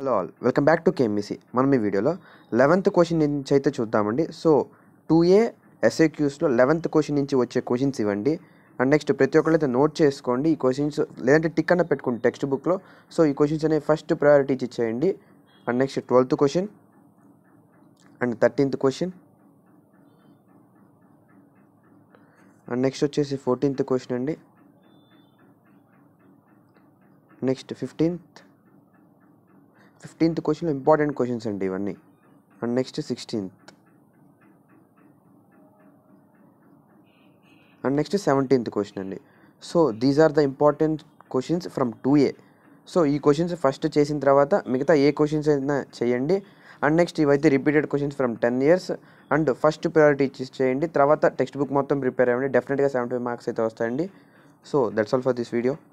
hello all welcome back to KMBC మనం ఈ వీడియోలో లెవెంత్ క్వశ్చన్ నుంచి అయితే చూద్దామండి సో టూ ఏ ఎస్ఏక్యూస్లో లెవెంత్ క్వశ్చన్ నుంచి వచ్చే క్వశ్చన్స్ ఇవ్వండి అండ్ నెక్స్ట్ ప్రతి ఒక్కళ్ళు అయితే నోట్ చేసుకోండి ఈ క్వశ్చన్స్ లేదంటే టిక్ అన్న పెట్టుకోండి టెక్స్ట్ బుక్లో సో ఈ క్వశ్చన్స్ అనేవి ఫస్ట్ ప్రయారిటీ ఇచ్చేయండి and next twelfth question and thirteenth question and next వచ్చేసి ఫోర్టీన్త్ క్వశ్చన్ అండి next fifteenth fifteenth question important questions అండి ఇవన్నీ and next sixteenth and next seventeenth question అండి so these are the important questions from two A so ఈ questions first చేసిన తర్వాత మిగతా ఏ క్వశ్చన్స్ అయినా చేయండి అండ్ నెక్స్ట్ ఇవైతే repeated questions from ten years and first priority ఇచ్చి చేయండి తర్వాత టెక్స్ట్ బుక్ మొత్తం ప్రిపేర్ అవ్వండి డెఫినెట్గా సెవెంటీ ఫైవ్ మార్క్స్ అయితే వస్తాయండి so that's all for this video